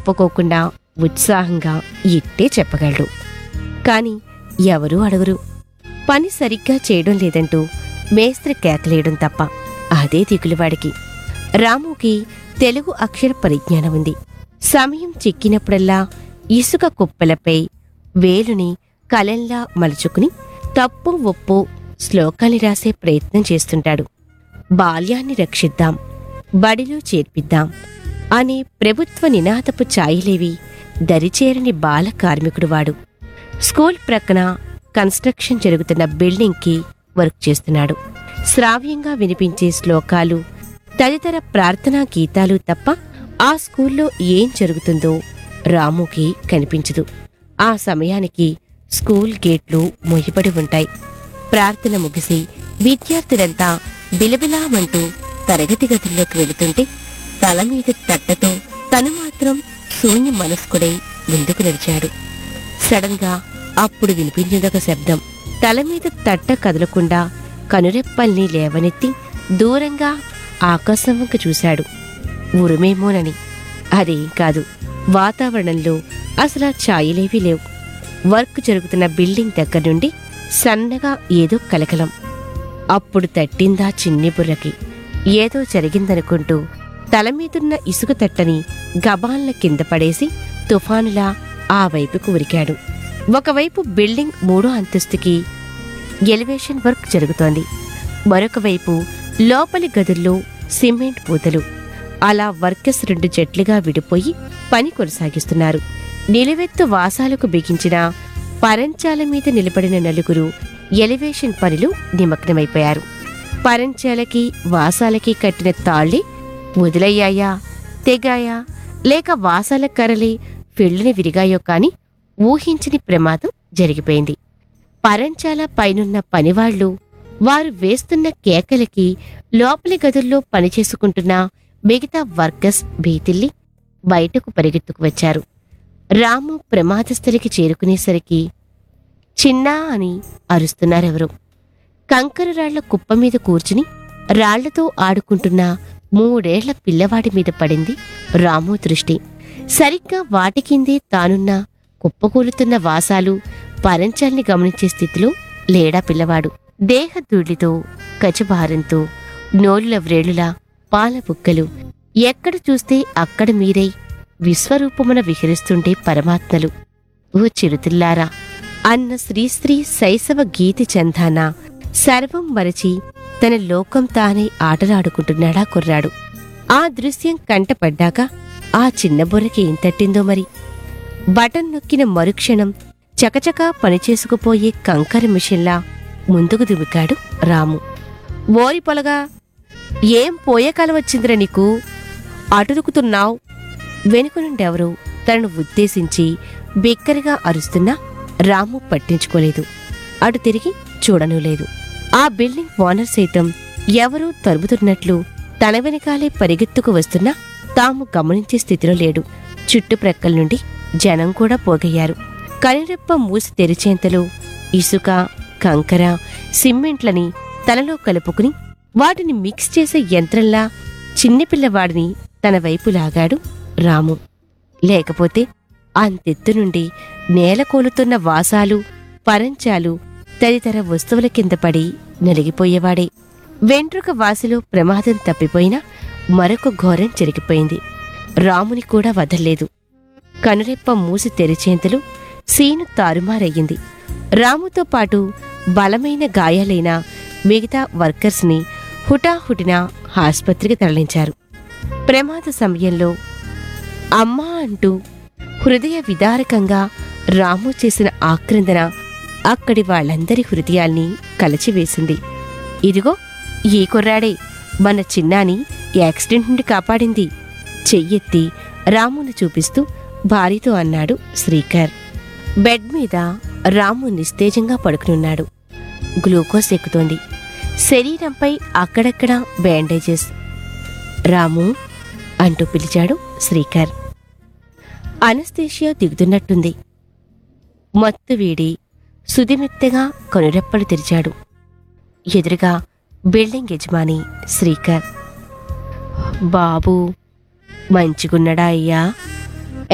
ఒప్పుకోకుండా ఉత్సాహంగా ఇట్టే చెప్పగలడు కాని ఎవరూ అడగరు పని సరిగ్గా చేయడం లేదంటూ మేస్త్రి కేకలేయడం తప్ప అదే దిగులువాడికి రాముకి తెలుగు అక్షర పరిజ్ఞానం ఉంది సమయం చిక్కినప్పుడల్లా ఇసుక కుప్పలపై వేలుని కలంలా మలుచుకుని తప్పు ఒప్పు శ్లోకాన్ని రాసే ప్రయత్నం చేస్తుంటాడు బాల్యాన్ని రక్షిద్దాం బడిలో చేర్పిద్దాం అనే ప్రభుత్వ నినాదపు ఛాయలేవి దరిచేరని బాల కార్మికుడు వాడు స్కూల్ ప్రక్కన కన్స్ట్రక్షన్ జరుగుతున్న బిల్డింగ్కి వర్క్ చేస్తున్నాడు శ్రావ్యంగా వినిపించే శ్లోకాలు తదితర ప్రార్థనా గీతాలు తప్ప ఆ స్కూల్లో ఏం జరుగుతుందో రాముకి కనిపించదు ఆ సమయానికి స్కూల్ గేట్లు మూయబడి ఉంటాయి ప్రార్థన ముగిసి విద్యార్థులంతా బిలబిలామంటూ తరగతి గదుల్లోకి వెళుతుంటే తల మీద తట్టతో తను మాత్రం శూన్య మనస్కుడై ముందుకు నడిచాడు సడన్ గా అప్పుడు వినిపించిందొక శబ్దం తల మీద తట్ట కదలకుండా కనురెప్పల్ని లేవనెత్తి దూరంగా ఆకాశం వంక చూశాడు ఉరుమేమోనని అదేం కాదు వాతావరణంలో అసలు ఆ ఛాయలేవీ లేవు వర్క్ జరుగుతున్న బిల్డింగ్ దగ్గర నుండి సన్నగా ఏదో కలకలం అప్పుడు తట్టిందా చిన్ని బుర్రకి ఏదో జరిగిందనుకుంటూ తల మీదున్న ఇసుక తట్టని గబాన్ల కింద పడేసి తుఫానులా ఆ వైపుకు ఉరికాడు ఒకవైపు బిల్డింగ్ మూడో అంతస్తుకి ఎలివేషన్ వర్క్ జరుగుతోంది మరొక వైపు లోపలి గదుల్లో సిమెంట్ పూతలు అలా వర్కర్స్ రెండు జట్లుగా విడిపోయి పని కొనసాగిస్తున్నారు నిలువెత్తు వాసాలకు బిగించిన పరంచాల మీద నిలబడిన నలుగురు ఎలివేషన్ పనులు నిమగ్నమైపోయారు పరంచాలకి వాసాలకి కట్టిన తాళ్ళి వదిలయ్యాయా తెగాయా లేక వాసాల కర్రలే ఫిళ్ళుని విరిగాయో కాని ఊహించని ప్రమాదం జరిగిపోయింది పరంచాల పైనున్న పనివాళ్లు వారు వేస్తున్న కేకలకి లోపలి గదుల్లో పనిచేసుకుంటున్న మిగతా వర్కర్స్ భీతిల్లి బయటకు పరిగెత్తుకు వచ్చారు రాము ప్రమాదస్థలికి చేరుకునేసరికి చిన్నా అని అరుస్తున్నారెవరో కంకర రాళ్ల కుప్ప మీద కూర్చుని రాళ్లతో ఆడుకుంటున్న మూడేళ్ల పిల్లవాడి మీద పడింది రాము దృష్టి సరిగ్గా వాటి కిందే తానున్న కుప్పకూలుతున్న వాసాలు పరంచాల్ని గమనించే స్థితిలో లేడా పిల్లవాడు దేహధూళితో కచభారంతో నోళ్ళ వ్రేళులా పాల బుక్కలు ఎక్కడ చూస్తే అక్కడ మీరై విశ్వరూపమున విహరిస్తుండే పరమాత్మలు ఓ చిరుతిల్లారా అన్న శ్రీశ్రీ శైశవ గీతి చందాన సర్వం మరచి తన లోకం తానే ఆటలాడుకుంటున్నాడా కుర్రాడు ఆ దృశ్యం కంటపడ్డాక ఆ చిన్న బుర్రకి ఏం తట్టిందో మరి బటన్ నొక్కిన మరుక్షణం చకచకా పనిచేసుకుపోయే కంకర మిషన్లా ముందుకు దుమికాడు రాము ఓరి పొలగా ఏం పోయే కాలం వచ్చిందిరా నీకు అటుదుకుతున్నావు వెనుక నుండెవరో తనను ఉద్దేశించి బిక్కరగా అరుస్తున్నా రాము పట్టించుకోలేదు అటు తిరిగి చూడనూ లేదు ఆ బిల్డింగ్ ఓనర్ సైతం ఎవరూ తరుముతున్నట్లు తన వెనకాలే పరిగెత్తుకు వస్తున్నా తాము గమనించే స్థితిలో లేడు చుట్టుప్రక్కల నుండి జనం కూడా పోగయ్యారు కనురెప్ప మూసి తెరిచేంతలో ఇసుక కంకర సిమెంట్లని తనలో కలుపుకుని వాటిని మిక్స్ చేసే యంత్రంలా చిన్నపిల్లవాడిని తన వైపు లాగాడు రాము లేకపోతే అంతెత్తు నుండి నేలకూలుతున్న వాసాలు పరంచాలు తదితర వస్తువుల కింద పడి నలిగిపోయేవాడే వెంట్రుక వాసిలో ప్రమాదం తప్పిపోయినా మరొక ఘోరం జరిగిపోయింది రాముని కూడా వదల్లేదు కనురెప్ప మూసి తెరిచేంతలో సీను తారుమారయ్యింది రాముతో పాటు బలమైన గాయాలైన మిగతా వర్కర్స్ని హుటాహుటిన ఆస్పత్రికి తరలించారు ప్రమాద సమయంలో అమ్మా అంటూ హృదయ విదారకంగా రాము చేసిన ఆక్రందన అక్కడి వాళ్ళందరి హృదయాల్ని కలచివేసింది ఇదిగో ఈ కుర్రాడే మన చిన్నాని యాక్సిడెంట్ నుండి కాపాడింది చెయ్యెత్తి రామును చూపిస్తూ భార్యతో అన్నాడు శ్రీకర్ బెడ్ మీద రాము నిస్తేజంగా పడుకునున్నాడు గ్లూకోజ్ ఎక్కుతోంది శరీరంపై అక్కడక్కడ బ్యాండేజెస్ రాము అంటూ పిలిచాడు శ్రీకర్ అనస్తేషియా దిగుతున్నట్టుంది మత్తు వీడి సుదిమెత్తగా కనురెప్పలు తెరిచాడు ఎదురుగా బిల్డింగ్ యజమాని శ్రీకర్ బాబు మంచిగున్నడా అయ్యా